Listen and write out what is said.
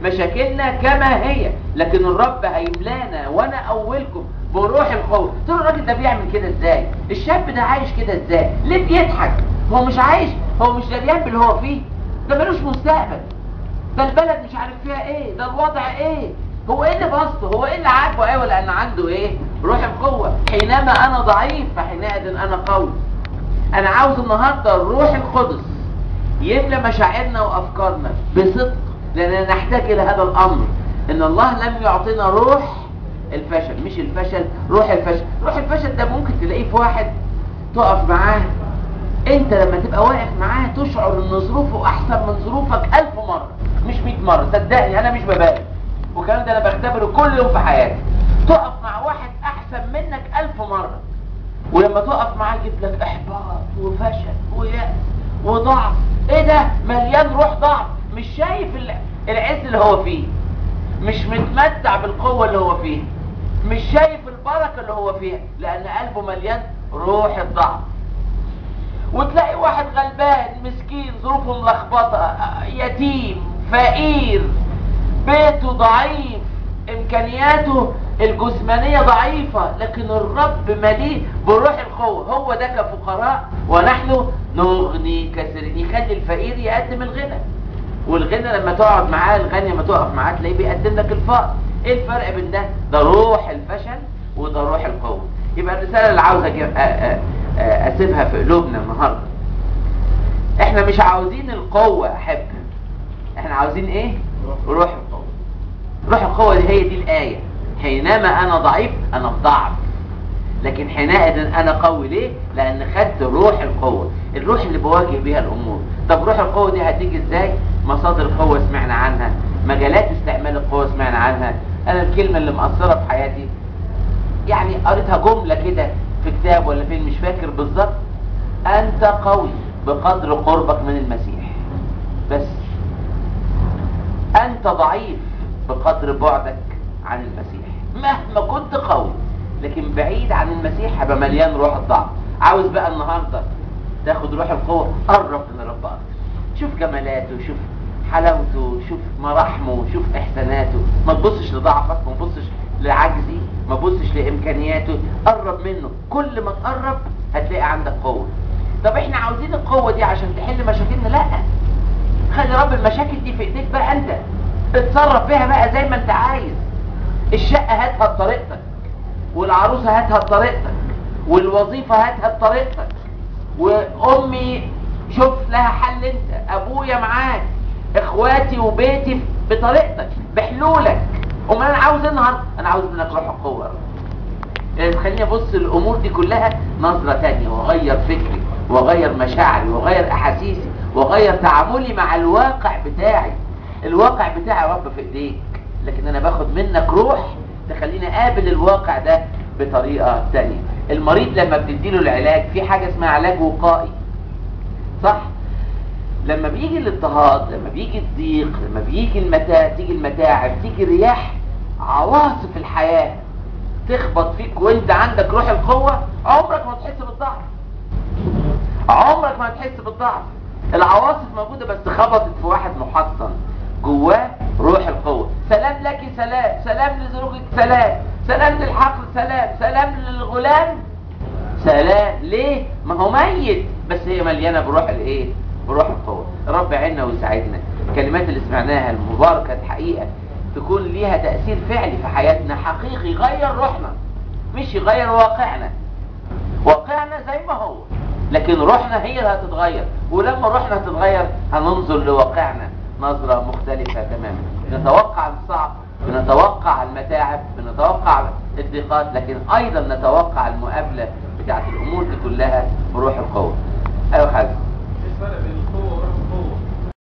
مشاكلنا كما هي لكن الرب هيملانا وانا اولكم بروح القوة تقول الراجل ده بيعمل كده ازاي الشاب ده عايش كده ازاي ليه بيضحك هو مش عايش هو مش دريان باللي هو فيه ده ملوش مستقبل ده البلد مش عارف فيها ايه ده الوضع ايه هو ايه اللي بسطه هو ايه اللي عاجبه ايه ولا ان عنده ايه روح القوة حينما انا ضعيف فحينئذ انا قوي انا عاوز النهاردة الروح القدس يملى مشاعرنا وافكارنا بصدق لاننا نحتاج الى هذا الامر ان الله لم يعطينا روح الفشل مش الفشل روح الفشل روح الفشل ده ممكن تلاقيه في واحد تقف معاه انت لما تبقى واقف معاه تشعر ان ظروفه احسن من ظروفك الف مرة مش مئة مرة صدقني انا مش ببالغ والكلام ده انا بختبره كل يوم في حياتي تقف مع واحد احسن منك الف مرة ولما تقف معاه يجيب لك احباط وفشل ويأس وضعف ايه ده مليان روح ضعف مش شايف ال- العز اللي هو فيه مش متمتع بالقوة اللي هو فيها مش شايف البركة اللي هو فيها لان قلبه مليان روح الضعف وتلاقي واحد غلبان مسكين ظروفه ملخبطة يتيم فقير بيته ضعيف امكانياته الجسمانية ضعيفة لكن الرب مليء بروح القوة هو ده كفقراء ونحن نغني كثيرين يخلي الفقير يقدم الغنى والغنى لما تقعد معاه الغني لما تقف معاه تلاقيه بيقدم لك الفقر ايه الفرق بين ده ده روح الفشل وده روح القوة يبقى الرسالة اللي عاوز أجيب- أ- أ- أ- اسيبها في قلوبنا النهاردة احنا مش عاوزين القوة احب احنا عاوزين ايه روح القوة روح القوة دي هي دي الآية حينما انا ضعيف انا في ضعف لكن حينئذ انا قوي ليه لان خدت روح القوة الروح اللي بواجه بيها الامور طب روح القوة دي هتيجي ازاي مصادر القوة سمعنا عنها مجالات استعمال القوة سمعنا عنها انا الكلمة اللي مأثرة في حياتي يعني قريتها جملة كده في كتاب ولا فين مش فاكر بالظبط انت قوي بقدر قربك من المسيح بس انت ضعيف بقدر بعدك عن المسيح مهما كنت قوي لكن بعيد عن المسيح هبقى مليان روح الضعف عاوز بقى النهاردة تاخد روح القوة قرب من الرب اكتر شوف جمالاته شوف حلاوته شوف مراحمه شوف احساناته ما تبصش لضعفك ما تبصش لعجزي ما تبصش لامكانياته قرب منه كل ما تقرب هتلاقي عندك قوة طب احنا عاوزين القوة دي عشان تحل مشاكلنا لا خلي رب المشاكل دي في ايديك بقى انت اتصرف فيها بقى زي ما انت عايز الشقة هاتها بطريقتك والعروسة هاتها بطريقتك والوظيفة هاتها بطريقتك وامي شوف لها حل انت ابويا معاك اخواتي وبيتي بطريقتك بحلولك امال انا عاوز ايه النهارده انا عاوز منك روح القوه يا رب يعني تخليني ابص للامور دي كلها نظره تانية واغير فكري واغير مشاعري واغير احاسيسي واغير تعاملي مع الواقع بتاعي الواقع بتاعي يا رب في ايديك لكن انا باخد منك روح تخليني اقابل الواقع ده بطريقه تانية المريض لما بتديله العلاج في حاجه اسمها علاج وقائي صح لما بيجي الاضطهاد لما بيجي الضيق لما بيجي المتا... تيجي المتاعب تيجي رياح عواصف الحياة تخبط فيك وانت عندك روح القوة عمرك ما تحس بالضعف عمرك ما تحس بالضعف العواصف موجودة بس خبطت في واحد محصن جواه روح القوة سلام لك سلام سلام لزوجك سلام سلام للحقل سلام سلام للغلام سلام ليه ما هو ميت بس هي مليانة بروح الايه بروح القوة رب عنا ويساعدنا الكلمات اللي سمعناها المباركة الحقيقة تكون ليها تأثير فعلي في حياتنا حقيقي يغير روحنا مش يغير واقعنا واقعنا زي ما هو لكن روحنا هي اللي هتتغير ولما روحنا هتتغير هننظر لواقعنا نظرة مختلفة تماما نتوقع الصعب بنتوقع المتاعب بنتوقع الضيقات لكن ايضا نتوقع المقابلة بتاعت الامور دي كلها بروح القوة ايوه حاجة ايه الفرق بين القوة